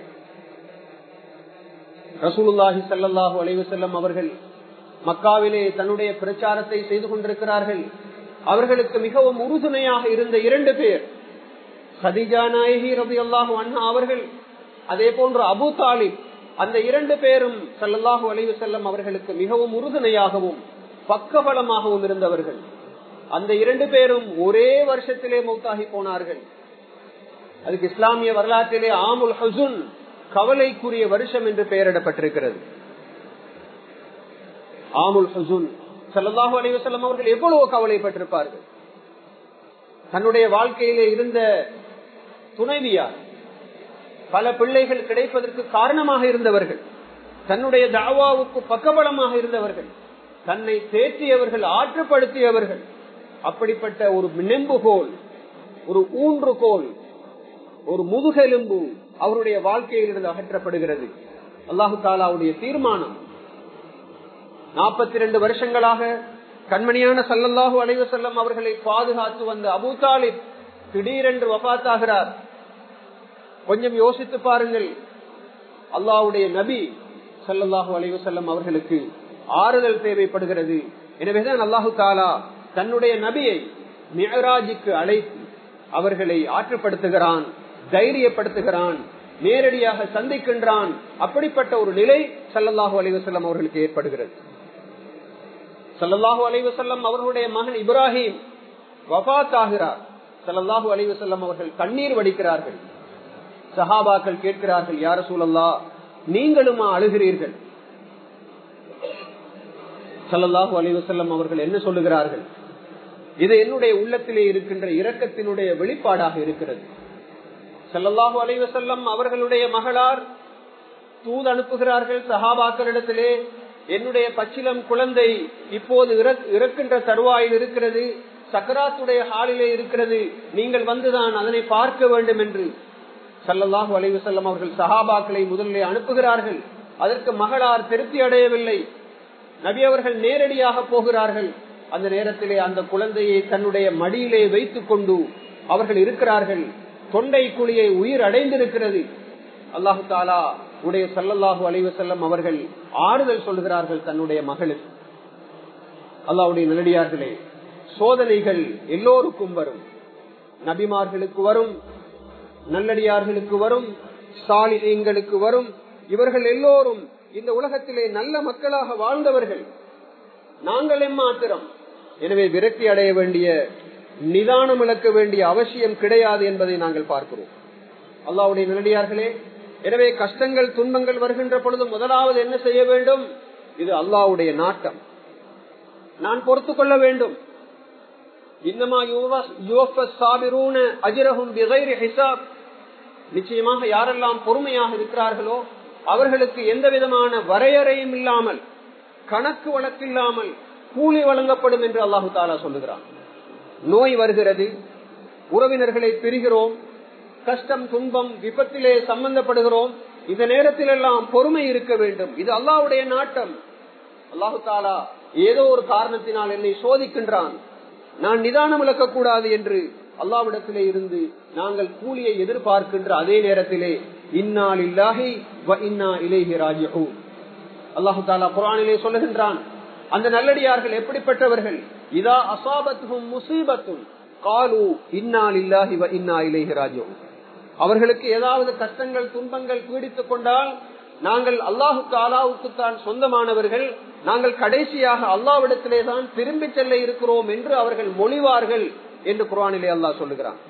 ரசூலுல்லாஹி சல்லாஹூ அலைவசல்லம் அவர்கள் மக்காவிலே தன்னுடைய பிரச்சாரத்தை செய்து கொண்டிருக்கிறார்கள் அவர்களுக்கு மிகவும் உறுதுணையாக இருந்த இரண்டு பேர் சதிஜா நாயகி ரபி அல்லாஹு அண்ணா அவர்கள் அதே போன்று அபு தாலிப் அந்த இரண்டு பேரும் சல்லல்லாஹு அலைவு செல்லம் அவர்களுக்கு மிகவும் உறுதுணையாகவும் பக்கபலமாகவும் இருந்தவர்கள் அந்த இரண்டு பேரும் ஒரே வருஷத்திலே மௌத்தாகி போனார்கள் அதுக்கு இஸ்லாமிய வரலாற்றிலே ஆமுல் ஹசுன் கவலைக்குரிய வருஷம் என்று பெயரிடப்பட்டிருக்கிறது ஆமுல் ஹசுன் சல்லாஹூ அலைவசல்லம் அவர்கள் எவ்வளவு கவலைப்பட்டிருப்பார்கள் தன்னுடைய வாழ்க்கையிலே இருந்த துணைவியார் பல பிள்ளைகள் கிடைப்பதற்கு காரணமாக இருந்தவர்கள் தன்னுடைய தாவாவுக்கு பக்கபலமாக இருந்தவர்கள் தன்னை தேற்றியவர்கள் ஆற்றுப்படுத்தியவர்கள் அப்படிப்பட்ட ஒரு நெம்புகோல் ஒரு ஊன்றுகோல் ஒரு முதுகெலும்பு அவருடைய வாழ்க்கையில் இருந்து அகற்றப்படுகிறது அல்லாஹு தாலாவுடைய தீர்மானம் நாற்பத்தி இரண்டு வருஷங்களாக கண்மணியான சல்லல்லாஹு அலைவ செல்லம் அவர்களை பாதுகாத்து வந்த அபு தாலிப் திடீரென்று வபாத்தாகிறார் கொஞ்சம் யோசித்து பாருங்கள் அல்லாவுடைய நபி சல்லல்லாஹு அலைவ செல்லம் அவர்களுக்கு ஆறுதல் தேவைப்படுகிறது எனவேதான் அல்லாஹு தாலா தன்னுடைய நபியை மியராஜுக்கு அழைத்து அவர்களை ஆற்றுப்படுத்துகிறான் தைரியப்படுத்துகிறான் நேரடியாக சந்திக்கின்றான் அப்படிப்பட்ட ஒரு நிலை சல்லல்லாஹு அலைவசல்லம் அவர்களுக்கு ஏற்படுகிறது சல்லல்லாஹு அலைவசல்லம் அவர்களுடைய மகன் இப்ராஹிம் வபாத் ஆகிறார் சல்லல்லாஹு அலைவசல்லம் அவர்கள் கண்ணீர் வடிக்கிறார்கள் சஹாபாக்கள் கேட்கிறார்கள் யார சூழல்லா நீங்களுமா அழுகிறீர்கள் சல்லல்லாஹு அலைவசல்லம் அவர்கள் என்ன சொல்லுகிறார்கள் இது என்னுடைய உள்ளத்திலே இருக்கின்ற இரக்கத்தினுடைய வெளிப்பாடாக இருக்கிறது சல்லல்லாஹு அலைவசல்லம் அவர்களுடைய மகளார் தூது அனுப்புகிறார்கள் சஹாபாக்களிடத்திலே என்னுடைய பச்சிலம் குழந்தை இப்போது இறக்கின்ற தருவாயில் இருக்கிறது சக்கராத்துடைய ஹாலிலே இருக்கிறது நீங்கள் வந்துதான் அதனை பார்க்க வேண்டும் என்று சல்லல்லாஹு அலைவசல்லம் அவர்கள் சஹாபாக்களை முதலிலே அனுப்புகிறார்கள் அதற்கு மகளார் திருப்தி அடையவில்லை நபி அவர்கள் நேரடியாக போகிறார்கள் அந்த நேரத்திலே அந்த குழந்தையை தன்னுடைய மடியிலே வைத்துக் கொண்டு அவர்கள் இருக்கிறார்கள் தொண்டை குழியை உயிர் அடைந்திருக்கிறது அல்லாஹு தாலா உடைய சல்லல்லாஹு அலைவ செல்லம் அவர்கள் ஆறுதல் சொல்கிறார்கள் தன்னுடைய மகளுக்கு அல்லாவுடைய நல்லடியார்களே சோதனைகள் எல்லோருக்கும் வரும் நபிமார்களுக்கு வரும் நல்லடியார்களுக்கு வரும் சாலிகளுக்கு வரும் இவர்கள் எல்லோரும் இந்த உலகத்திலே நல்ல மக்களாக வாழ்ந்தவர்கள் நாங்கள் எம்மாத்திரம் எனவே விரக்தி அடைய வேண்டிய நிதானம் இழக்க வேண்டிய அவசியம் கிடையாது என்பதை நாங்கள் பார்க்கிறோம் அல்லாவுடைய நிலடியார்களே எனவே கஷ்டங்கள் துன்பங்கள் வருகின்ற பொழுது முதலாவது என்ன செய்ய வேண்டும் இது அல்லாவுடைய நாட்டம் நான் பொறுத்து கொள்ள வேண்டும் இன்னமா அஜிரகும் ஹிசாப் நிச்சயமாக யாரெல்லாம் பொறுமையாக இருக்கிறார்களோ அவர்களுக்கு எந்த விதமான வரையறையும் இல்லாமல் கணக்கு வழக்கில்லாமல் கூலி வழங்கப்படும் என்று அல்லாஹு தாலா சொல்லுகிறான் நோய் வருகிறது உறவினர்களை பிரிகிறோம் கஷ்டம் துன்பம் விபத்திலே சம்பந்தப்படுகிறோம் இந்த நேரத்தில் எல்லாம் பொறுமை இருக்க வேண்டும் இது அல்லாவுடைய நாட்டம் அல்லாஹு தாலா ஏதோ ஒரு காரணத்தினால் என்னை சோதிக்கின்றான் நான் நிதானம் இழக்கக்கூடாது என்று அல்லாவிடத்திலே இருந்து நாங்கள் கூலியை எதிர்பார்க்கின்ற அதே நேரத்திலே இன்னால் இல்லாஹி வ இன்னா இலேஹி ராஜிஹூ அல்லாஹு தாலா குரானிலே சொல்லுகின்றான் அந்த நல்லடியார்கள் எப்படிப்பட்டவர்கள் இதா அசாபத்தும் முசீபத்தும் காலு இன்னால் இல்லாஹி வ இன்னா இலேஹி ராஜிஹூ அவர்களுக்கு ஏதாவது கஷ்டங்கள் துன்பங்கள் பீடித்துக் கொண்டால் நாங்கள் அல்லாஹு தாலாவுக்கு தான் சொந்தமானவர்கள் நாங்கள் கடைசியாக அல்லாவிடத்திலே தான் திரும்பி செல்ல இருக்கிறோம் என்று அவர்கள் மொழிவார்கள் என்று குரானிலே அல்லாஹ் சொல்லுகிறான்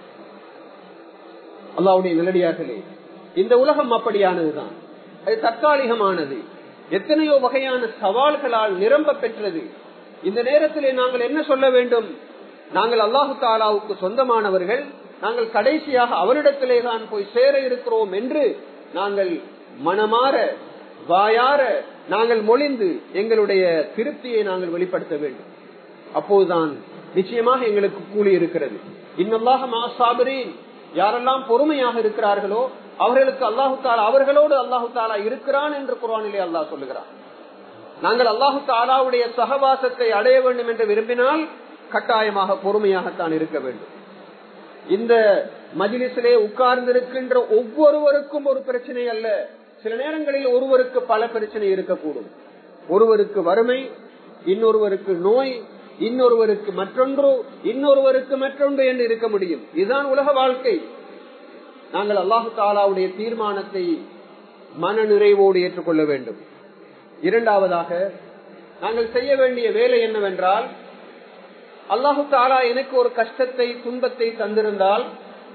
அல்லாவுடைய நிலடியார்களே இந்த உலகம் அப்படியானதுதான் அது தற்காலிகமானது எத்தனையோ வகையான சவால்களால் நிரம்ப பெற்றது இந்த நேரத்திலே நாங்கள் என்ன சொல்ல வேண்டும் நாங்கள் அல்லாஹு தாலாவுக்கு சொந்தமானவர்கள் நாங்கள் கடைசியாக அவரிடத்திலே தான் போய் சேர இருக்கிறோம் என்று நாங்கள் மனமாற வாயார நாங்கள் மொழிந்து எங்களுடைய திருப்தியை நாங்கள் வெளிப்படுத்த வேண்டும் அப்போதுதான் நிச்சயமாக எங்களுக்கு கூலி இருக்கிறது இன்னல்லாக மாசாபரீன் யாரெல்லாம் பொறுமையாக இருக்கிறார்களோ அவர்களுக்கு அல்லாஹு தாலா அவர்களோடு அல்லாஹு தாலா இருக்கிறான் என்று குரானிலே அல்லாஹ் சொல்லுகிறான் நாங்கள் அல்லாஹு தாலாவுடைய சகவாசத்தை அடைய வேண்டும் என்று விரும்பினால் கட்டாயமாக பொறுமையாகத்தான் இருக்க வேண்டும் இந்த மஜிலிசிலே உட்கார்ந்திருக்கின்ற ஒவ்வொருவருக்கும் ஒரு பிரச்சனை அல்ல சில நேரங்களில் ஒருவருக்கு பல பிரச்சனை இருக்கக்கூடும் ஒருவருக்கு வறுமை இன்னொருவருக்கு நோய் இன்னொருவருக்கு மற்றொன்று இன்னொருவருக்கு மற்றொன்று என்று இருக்க முடியும் இதுதான் உலக வாழ்க்கை நாங்கள் அல்லாஹு தாலாவுடைய தீர்மானத்தை மன நிறைவோடு ஏற்றுக்கொள்ள வேண்டும் இரண்டாவதாக நாங்கள் செய்ய வேண்டிய வேலை என்னவென்றால் அல்லாஹு தாலா எனக்கு ஒரு கஷ்டத்தை துன்பத்தை தந்திருந்தால்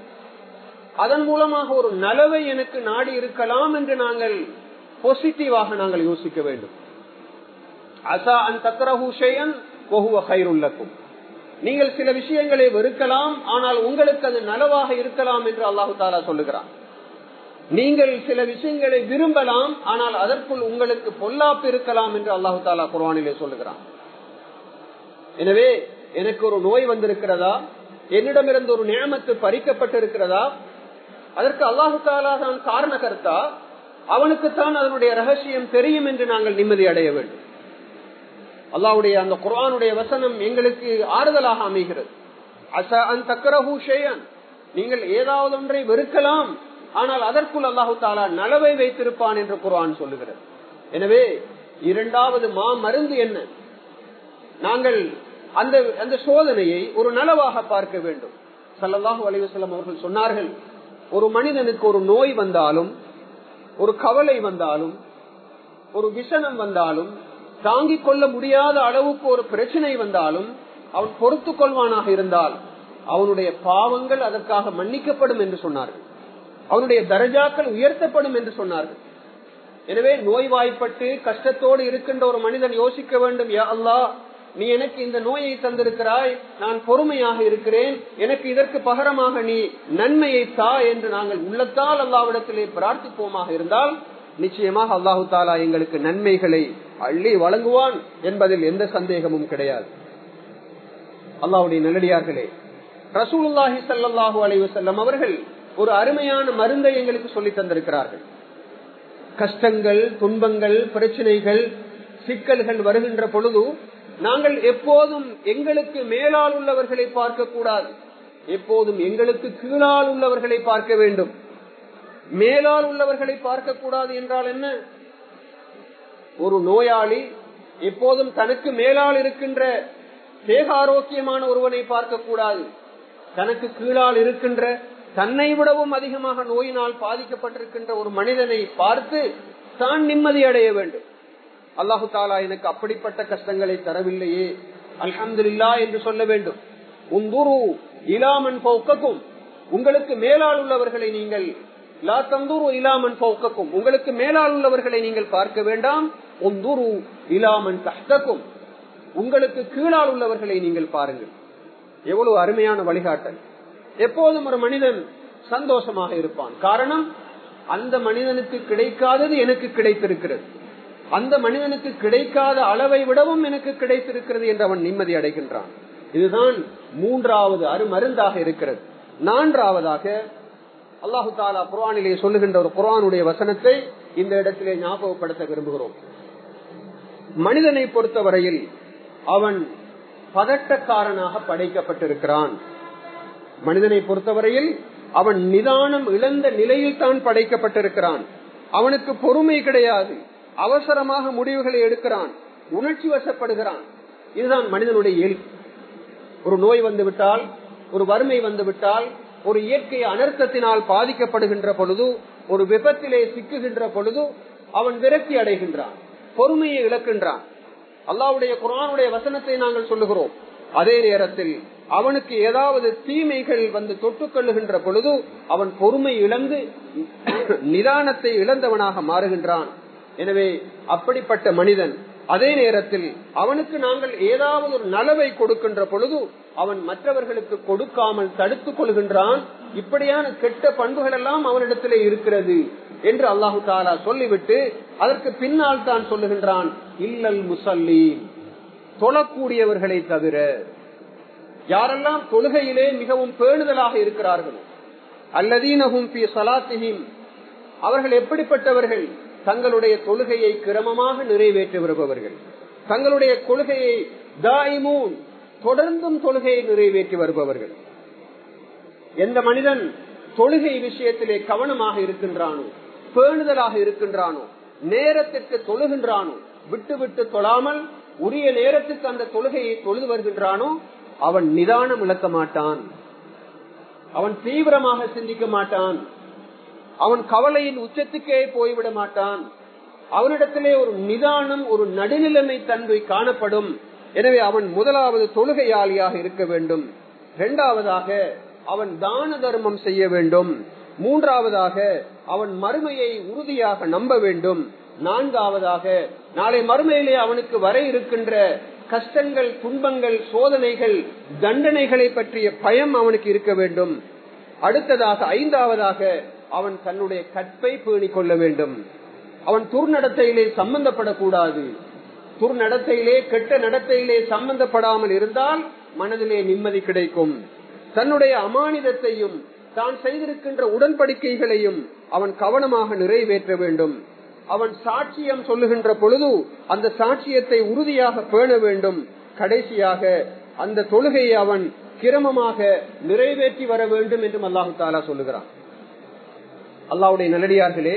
அதன் மூலமாக ஒரு நலவை எனக்கு நாடி இருக்கலாம் என்று நாங்கள் பாசிட்டிவாக நாங்கள் யோசிக்க வேண்டும் அசா அன் தக்கரஹூஷயன் கைருள்ளக்கும் நீங்கள் சில விஷயங்களை வெறுக்கலாம் ஆனால் உங்களுக்கு அது நலவாக இருக்கலாம் என்று அல்லாஹு தாலா சொல்லுகிறான் நீங்கள் சில விஷயங்களை விரும்பலாம் ஆனால் அதற்குள் உங்களுக்கு பொல்லாப்பு இருக்கலாம் என்று அல்லாஹு தாலா குர்வானிலே சொல்லுகிறான் எனவே எனக்கு ஒரு நோய் வந்திருக்கிறதா என்னிடமிருந்து ஒரு நியமத்து பறிக்கப்பட்டிருக்கிறதா அதற்கு அல்லாஹு தாலா தான் காரண கர்த்தா அவனுக்குத்தான் அதனுடைய ரகசியம் தெரியும் என்று நாங்கள் நிம்மதி அடைய வேண்டும் அல்லாவுடைய அந்த குரானுடைய வசனம் எங்களுக்கு ஆறுதலாக அமைகிறது நீங்கள் ஏதாவது ஒன்றை வெறுக்கலாம் ஆனால் அதற்குள் அல்லாஹு தாலா நலவை வைத்திருப்பான் என்று குரான் சொல்லுகிறது எனவே இரண்டாவது மா மருந்து என்ன நாங்கள் அந்த அந்த சோதனையை ஒரு நலவாக பார்க்க வேண்டும் சல்லல்லாஹு அலைவசல்லம் அவர்கள் சொன்னார்கள் ஒரு மனிதனுக்கு ஒரு நோய் வந்தாலும் ஒரு கவலை வந்தாலும் ஒரு விஷனம் வந்தாலும் தாங்கிக் கொள்ள முடியாத அளவுக்கு ஒரு பிரச்சனை வந்தாலும் அவன் பொறுத்து கொள்வானாக இருந்தால் அவனுடைய பாவங்கள் அதற்காக மன்னிக்கப்படும் என்று சொன்னார்கள் அவனுடைய தரஜாக்கள் உயர்த்தப்படும் என்று சொன்னார்கள் எனவே நோய்வாய்ப்பட்டு கஷ்டத்தோடு இருக்கின்ற ஒரு மனிதன் யோசிக்க வேண்டும் யா அல்லா நீ எனக்கு இந்த நோயை தந்திருக்கிறாய் நான் பொறுமையாக இருக்கிறேன் எனக்கு இதற்கு பகரமாக நீ நன்மையை தா என்று நாங்கள் உள்ளத்தால் அல்லாவிடத்திலே பிரார்த்திப்போமாக இருந்தால் நிச்சயமாக அல்லாஹு தாலா எங்களுக்கு நன்மைகளை அள்ளி வழங்குவான் என்பதில் எந்த சந்தேகமும் கிடையாது அல்லாவுடைய நல்லடியார்களே ரசூலுல்லாஹி சல்லாஹூ அலைவு செல்லம் அவர்கள் ஒரு அருமையான மருந்தை எங்களுக்கு சொல்லி தந்திருக்கிறார்கள் கஷ்டங்கள் துன்பங்கள் பிரச்சனைகள் சிக்கல்கள் வருகின்ற பொழுது நாங்கள் எப்போதும் எங்களுக்கு மேலால் உள்ளவர்களை பார்க்க கூடாது எப்போதும் எங்களுக்கு கீழால் உள்ளவர்களை பார்க்க வேண்டும் மேலால் உள்ளவர்களை பார்க்க கூடாது என்றால் என்ன ஒரு நோயாளி எப்போதும் தனக்கு மேலால் இருக்கின்ற தேக ஆரோக்கியமான ஒருவனை பார்க்க கூடாது தனக்கு கீழால் இருக்கின்ற தன்னை விடவும் அதிகமாக நோயினால் பாதிக்கப்பட்டிருக்கின்ற ஒரு மனிதனை பார்த்து தான் நிம்மதி அடைய வேண்டும் அல்லாஹு தாலா எனக்கு அப்படிப்பட்ட கஷ்டங்களை தரவில்லையே அல்ஹம்துல்லா என்று சொல்ல வேண்டும் உந்துரு இலாமன் பௌக்கக்கும் உங்களுக்கு மேலால் உள்ளவர்களை நீங்கள் லா தந்தூரு இலாமன் பௌக்கக்கும் உங்களுக்கு மேலால் உள்ளவர்களை நீங்கள் பார்க்க வேண்டாம் உந்துரு இலாமன் தஹ்தக்கும் உங்களுக்கு கீழால் உள்ளவர்களை நீங்கள் பாருங்கள் எவ்வளவு அருமையான வழிகாட்டல் எப்போதும் ஒரு மனிதன் சந்தோஷமாக இருப்பான் காரணம் அந்த மனிதனுக்கு கிடைக்காதது எனக்கு கிடைத்திருக்கிறது அந்த மனிதனுக்கு கிடைக்காத அளவை விடவும் எனக்கு கிடைத்திருக்கிறது என்று அவன் நிம்மதி அடைகின்றான் இதுதான் மூன்றாவது அருமருந்தாக இருக்கிறது நான்காவதாக அல்லாஹு தாலா குரானிலே சொல்லுகின்ற ஒரு குரானுடைய வசனத்தை இந்த இடத்திலே ஞாபகப்படுத்த விரும்புகிறோம் மனிதனை பொறுத்தவரையில் அவன் பதட்டக்காரனாக படைக்கப்பட்டிருக்கிறான் மனிதனை பொறுத்தவரையில் அவன் நிதானம் இழந்த நிலையில் தான் படைக்கப்பட்டிருக்கிறான் அவனுக்கு பொறுமை கிடையாது அவசரமாக முடிவுகளை எடுக்கிறான் உணர்ச்சி வசப்படுகிறான் இதுதான் மனிதனுடைய இயல்பு ஒரு நோய் வந்து விட்டால் ஒரு வறுமை வந்து விட்டால் ஒரு இயற்கை அனர்த்தத்தினால் பாதிக்கப்படுகின்ற பொழுது ஒரு விபத்திலே சிக்குகின்ற பொழுது அவன் விரக்தி அடைகின்றான் பொறுமையை இழக்கின்றான் அல்லாவுடைய குரானுடைய வசனத்தை நாங்கள் சொல்லுகிறோம் அதே நேரத்தில் அவனுக்கு ஏதாவது தீமைகள் வந்து தொட்டுக்கொள்ளுகின்ற பொழுது அவன் பொறுமை இழந்து நிதானத்தை இழந்தவனாக மாறுகின்றான் எனவே அப்படிப்பட்ட மனிதன் அதே நேரத்தில் அவனுக்கு நாங்கள் ஏதாவது ஒரு நலவை கொடுக்கின்ற பொழுது அவன் மற்றவர்களுக்கு கொடுக்காமல் தடுத்துக் கொள்கின்றான் இப்படியான கெட்ட பண்புகள் எல்லாம் அவனிடத்திலே இருக்கிறது என்று அல்லாஹு தாலா சொல்லிவிட்டு அதற்கு பின்னால் தான் சொல்லுகின்றான் இல்லல் முசல்லி தொழக்கூடியவர்களை தவிர யாரெல்லாம் தொழுகையிலே மிகவும் பேணுதலாக இருக்கிறார்களோ அல்லதீனகும் பி சலாத்திஹிம் அவர்கள் எப்படிப்பட்டவர்கள் தங்களுடைய தொழுகையை கிரமமாக நிறைவேற்றி வருபவர்கள் தங்களுடைய கொள்கையை தாய்மூன் தொடர்ந்தும் தொழுகையை நிறைவேற்றி வருபவர்கள் எந்த மனிதன் தொழுகை விஷயத்திலே கவனமாக இருக்கின்றானோ பேணுதலாக இருக்கின்றானோ நேரத்திற்கு தொழுகின்றானோ விட்டு விட்டு தொழாமல் உரிய நேரத்துக்கு அந்த தொழுகையை தொழுது வருகின்றானோ அவன் நிதானம் இழக்க மாட்டான் அவன் தீவிரமாக சிந்திக்க மாட்டான் அவன் கவலையின் உச்சத்துக்கே போய்விட மாட்டான் அவனிடத்திலே ஒரு நிதானம் ஒரு நடுநிலைமை தன்மை காணப்படும் எனவே அவன் முதலாவது தொழுகையாளியாக இருக்க வேண்டும் இரண்டாவதாக அவன் தான தர்மம் செய்ய வேண்டும் மூன்றாவதாக அவன் மறுமையை உறுதியாக நம்ப வேண்டும் நான்காவதாக நாளை மறுமையிலே அவனுக்கு வர இருக்கின்ற கஷ்டங்கள் துன்பங்கள் சோதனைகள் தண்டனைகளை பற்றிய பயம் அவனுக்கு இருக்க வேண்டும் அடுத்ததாக ஐந்தாவதாக அவன் தன்னுடைய கற்பை பேணிக் கொள்ள வேண்டும் அவன் துர்நடத்தையிலே சம்பந்தப்படக்கூடாது துர்நடத்தையிலே கெட்ட நடத்தையிலே சம்பந்தப்படாமல் இருந்தால் மனதிலே நிம்மதி கிடைக்கும் தன்னுடைய அமானிதத்தையும் தான் செய்திருக்கின்ற உடன்படிக்கைகளையும் அவன் கவனமாக நிறைவேற்ற வேண்டும் அவன் சாட்சியம் சொல்லுகின்ற பொழுது அந்த சாட்சியத்தை உறுதியாக பேண வேண்டும் கடைசியாக அந்த தொழுகையை அவன் கிரமமாக நிறைவேற்றி வர வேண்டும் என்றும் அல்லாஹு தாலா சொல்லுகிறான் அல்லாவுடைய நல்லடியார்களே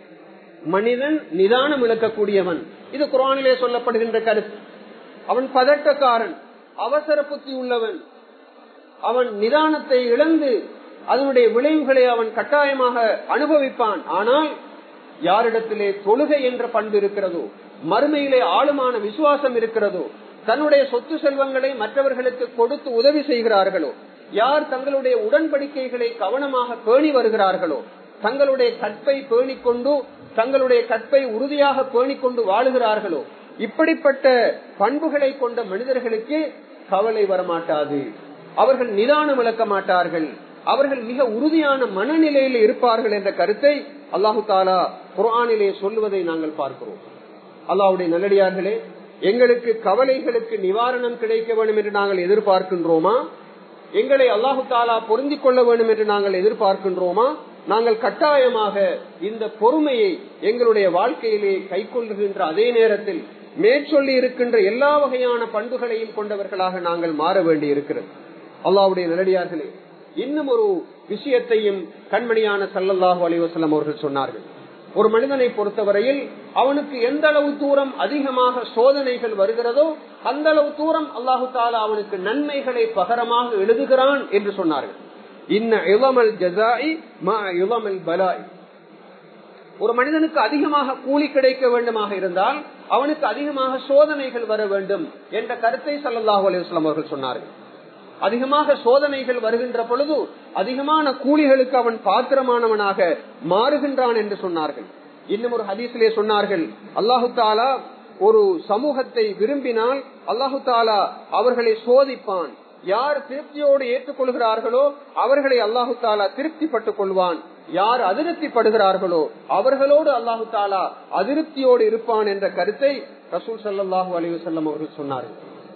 மனிதன் நிதானம் இழக்கக்கூடியவன் இது குரானிலே சொல்லப்படுகின்ற கருத்து அவன் பதட்டக்காரன் அவசர புத்தி உள்ளவன் அவன் நிதானத்தை இழந்து அதனுடைய விளைவுகளை அவன் கட்டாயமாக அனுபவிப்பான் ஆனால் யாரிடத்திலே தொழுகை என்ற பண்பு இருக்கிறதோ மறுமையிலே ஆளுமான விசுவாசம் இருக்கிறதோ தன்னுடைய சொத்து செல்வங்களை மற்றவர்களுக்கு கொடுத்து உதவி செய்கிறார்களோ யார் தங்களுடைய உடன்படிக்கைகளை கவனமாக பேணி வருகிறார்களோ தங்களுடைய கற்பை பேணிக் கொண்டு தங்களுடைய கற்பை உறுதியாக பேணிக் கொண்டு வாழுகிறார்களோ இப்படிப்பட்ட பண்புகளை கொண்ட மனிதர்களுக்கு கவலை வரமாட்டாது அவர்கள் நிதானம் இழக்க மாட்டார்கள் அவர்கள் மிக உறுதியான மனநிலையில் இருப்பார்கள் என்ற கருத்தை அல்லாஹு தாலா குரானிலே சொல்லுவதை நாங்கள் பார்க்கிறோம் அல்லாஹுடைய நல்லடியார்களே எங்களுக்கு கவலைகளுக்கு நிவாரணம் கிடைக்க வேண்டும் என்று நாங்கள் எதிர்பார்க்கின்றோமா எங்களை அல்லாஹு தாலா பொருந்திக் கொள்ள வேண்டும் என்று நாங்கள் எதிர்பார்க்கின்றோமா நாங்கள் கட்டாயமாக இந்த பொறுமையை எங்களுடைய வாழ்க்கையிலே கைக்கொள்ளுகின்ற அதே நேரத்தில் மேற்சொல்லி இருக்கின்ற எல்லா வகையான பண்புகளையும் கொண்டவர்களாக நாங்கள் மாற வேண்டி இருக்கிறது அல்லாவுடைய நல்லடியார்களே இன்னும் ஒரு விஷயத்தையும் கண்மணியான சல்லல்லாஹு அலிவசலம் அவர்கள் சொன்னார்கள் ஒரு மனிதனை பொறுத்தவரையில் அவனுக்கு எந்த அளவு தூரம் அதிகமாக சோதனைகள் வருகிறதோ அந்த அளவு தூரம் அல்லாஹு தாலா அவனுக்கு நன்மைகளை பகரமாக எழுதுகிறான் என்று சொன்னார்கள் இன்ன இளமல் ஜசாய் இளமல் பலாய் ஒரு மனிதனுக்கு அதிகமாக கூலி கிடைக்க வேண்டுமாக இருந்தால் அவனுக்கு அதிகமாக சோதனைகள் வர வேண்டும் என்ற கருத்தை சல்லாஹூ அலிவஸ்லாம் அவர்கள் சொன்னார்கள் அதிகமாக சோதனைகள் வருகின்ற பொழுது அதிகமான கூலிகளுக்கு அவன் பாத்திரமானவனாக மாறுகின்றான் என்று சொன்னார்கள் இன்னும் ஒரு ஹதீசிலே சொன்னார்கள் அல்லாஹு தாலா ஒரு சமூகத்தை விரும்பினால் அல்லாஹு தாலா அவர்களை சோதிப்பான் யார் திருப்தியோடு ஏற்றுக்கொள்கிறார்களோ அவர்களை அல்லாஹு தாலா திருப்திப்பட்டுக் கொள்வான் யார் அதிருப்திப்படுகிறார்களோ அவர்களோடு அல்லாஹு தாலா அதிருப்தியோடு இருப்பான் என்ற கருத்தை ரசூல் சல்லாஹூ அலிவசல்லம் அவர்கள் சொன்னார்கள்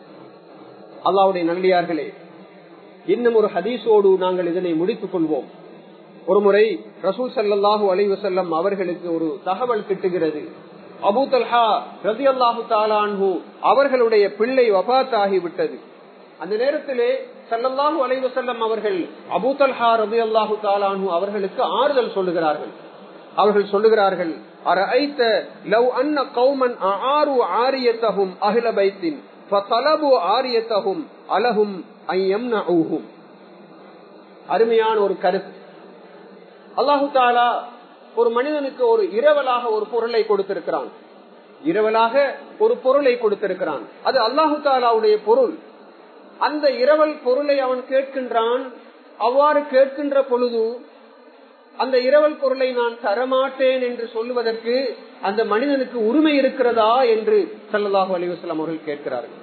அல்லாவுடைய நல்லியார்களே இன்னும் ஒரு ஹதீஸோடு நாங்கள் இதனை முடித்துக் கொள்வோம் ஒரு முறை ரசூல் சல்லாஹூ அலிவசல்லம் அவர்களுக்கு ஒரு தகவல் கிட்டுகிறது அபு தல்ஹா ரதி அல்லாஹு தாலான்ஹு அவர்களுடைய பிள்ளை வபாத் ஆகிவிட்டது அந்த நேரத்திலே சல்லல்லாஹு அலைவு செல்லம் அவர்கள் அபூதல்ஹா ரபி அல்லாஹு தாலானு அவர்களுக்கு ஆறுதல் சொல்லுகிறார்கள் அவர்கள் சொல்லுகிறார்கள் அரைத்த லவ் அன்ன கௌமன் ஆறு ஆரியத்தகும் அகில பைத்தின் ஃபதலபு ஆரியத்தகும் அலஹும் ஐயம் நூஹும் அருமையான ஒரு கருத்து அல்லாஹு தாலா ஒரு மனிதனுக்கு ஒரு இரவலாக ஒரு பொருளை கொடுத்திருக்கிறான் இரவலாக ஒரு பொருளை கொடுத்திருக்கிறான் அது அல்லாஹு தாலாவுடைய பொருள் அந்த இரவல் பொருளை அவன் கேட்கின்றான் அவ்வாறு கேட்கின்ற பொழுது அந்த இரவல் பொருளை நான் தரமாட்டேன் என்று சொல்லுவதற்கு அந்த மனிதனுக்கு உரிமை இருக்கிறதா என்று சல்லல்லாஹு அலிவசலம் அவர்கள் கேட்கிறார்கள்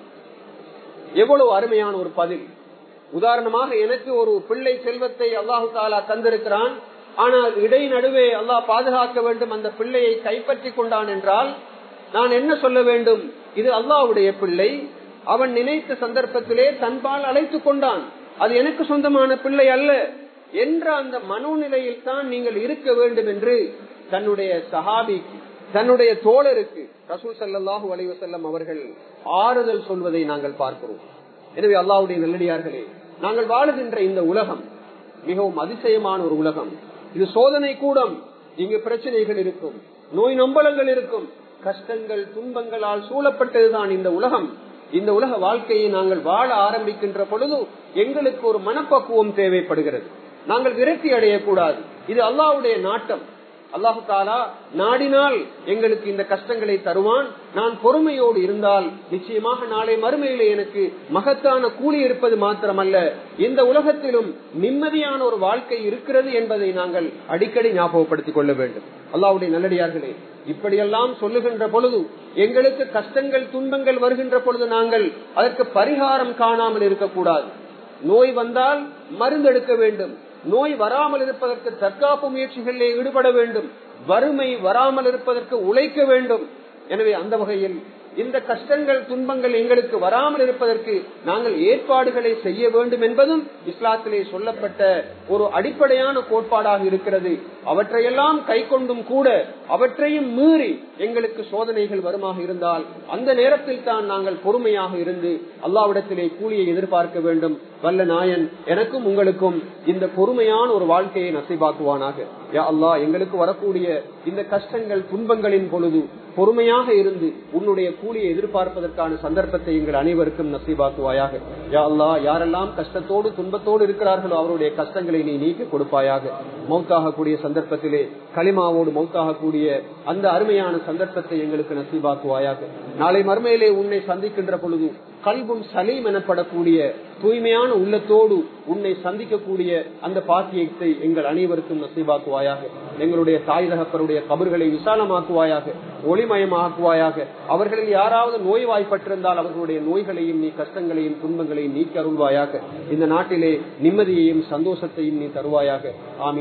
எவ்வளவு அருமையான ஒரு பதில் உதாரணமாக எனக்கு ஒரு பிள்ளை செல்வத்தை அல்லாஹு தாலா தந்திருக்கிறான் ஆனால் இடை நடுவே அல்லாஹ் பாதுகாக்க வேண்டும் அந்த பிள்ளையை கைப்பற்றி கொண்டான் என்றால் நான் என்ன சொல்ல வேண்டும் இது அல்லாஹுடைய பிள்ளை அவன் நினைத்த சந்தர்ப்பத்திலே தன்பால் அழைத்து கொண்டான் அது எனக்கு சொந்தமான பிள்ளை அல்ல என்ற அந்த மனோநிலையில் தான் நீங்கள் இருக்க வேண்டும் என்று தன்னுடைய சஹாபி தன்னுடைய தோழருக்கு ரசூல் சல்லாஹூ அலைவசல்லம் அவர்கள் ஆறுதல் சொல்வதை நாங்கள் பார்க்கிறோம் எனவே அல்லாவுடைய நல்லடியார்களே நாங்கள் வாழுகின்ற இந்த உலகம் மிகவும் அதிசயமான ஒரு உலகம் இது சோதனை கூடம் இங்கு பிரச்சனைகள் இருக்கும் நோய் நம்பலங்கள் இருக்கும் கஷ்டங்கள் துன்பங்களால் சூழப்பட்டதுதான் இந்த உலகம் இந்த உலக வாழ்க்கையை நாங்கள் வாழ ஆரம்பிக்கின்ற பொழுது எங்களுக்கு ஒரு மனப்பக்குவம் தேவைப்படுகிறது நாங்கள் விரக்தி அடையக்கூடாது இது அல்லாவுடைய நாட்டம் அல்லாஹு தாலா நாடினால் எங்களுக்கு இந்த கஷ்டங்களை தருவான் நான் பொறுமையோடு இருந்தால் நிச்சயமாக நாளை மறுமையில எனக்கு மகத்தான கூலி இருப்பது மாத்திரமல்ல இந்த உலகத்திலும் நிம்மதியான ஒரு வாழ்க்கை இருக்கிறது என்பதை நாங்கள் அடிக்கடி ஞாபகப்படுத்திக் கொள்ள வேண்டும் அல்லாவுடைய நல்லடியார்களே இப்படியெல்லாம் சொல்லுகின்ற பொழுது எங்களுக்கு கஷ்டங்கள் துன்பங்கள் வருகின்ற பொழுது நாங்கள் அதற்கு பரிகாரம் காணாமல் இருக்கக்கூடாது நோய் வந்தால் மருந்தெடுக்க வேண்டும் நோய் வராமல் இருப்பதற்கு தற்காப்பு முயற்சிகளிலே ஈடுபட வேண்டும் வறுமை வராமல் இருப்பதற்கு உழைக்க வேண்டும் எனவே அந்த வகையில் இந்த கஷ்டங்கள் துன்பங்கள் எங்களுக்கு வராமல் இருப்பதற்கு நாங்கள் ஏற்பாடுகளை செய்ய வேண்டும் என்பதும் இஸ்லாத்திலே சொல்லப்பட்ட ஒரு அடிப்படையான கோட்பாடாக இருக்கிறது அவற்றையெல்லாம் கை கொண்டும் கூட அவற்றையும் மீறி எங்களுக்கு சோதனைகள் வருமாக இருந்தால் அந்த நேரத்தில் தான் நாங்கள் பொறுமையாக இருந்து அல்லாவிடத்திலே கூலியை எதிர்பார்க்க வேண்டும் வல்ல நாயன் எனக்கும் உங்களுக்கும் இந்த பொறுமையான ஒரு வாழ்க்கையை நசைபாக்குவானாக யா அல்லா எங்களுக்கு வரக்கூடிய இந்த கஷ்டங்கள் துன்பங்களின் பொழுது பொறுமையாக இருந்து உன்னுடைய கூலியை எதிர்பார்ப்பதற்கான சந்தர்ப்பத்தை எங்கள் அனைவருக்கும் நசீபாக்குவாயாக யா அல்லா யாரெல்லாம் கஷ்டத்தோடு துன்பத்தோடு இருக்கிறார்களோ அவருடைய கஷ்டங்களை நீ நீக்க கொடுப்பாயாக மௌத்தாகக்கூடிய சந்தர்ப்பத்திலே களிமாவோடு மௌத்தாகக்கூடிய அந்த அருமையான சந்தர்ப்பத்தை எங்களுக்கு நசீபாக்குவாயாக நாளை மறுமையிலே உன்னை சந்திக்கின்ற பொழுது கல்பும் சலீம் எனப்படக்கூடிய தூய்மையான உள்ளத்தோடு உன்னை சந்திக்கக்கூடிய அந்த பாக்கியத்தை எங்கள் அனைவருக்கும் நசீபாக்குவாயாக எங்களுடைய தாய் தகப்பருடைய கபர்களை விசாலமாக்குவாயாக ஒளிமயமாக்குவாயாக அவர்களில் யாராவது நோய் வாய்ப்பட்டிருந்தால் அவர்களுடைய நோய்களையும் நீ கஷ்டங்களையும் துன்பங்களையும் நீக்கி அருள்வாயாக இந்த நாட்டிலே நிம்மதியையும் சந்தோஷத்தையும் நீ தருவாயாக ஆமீன்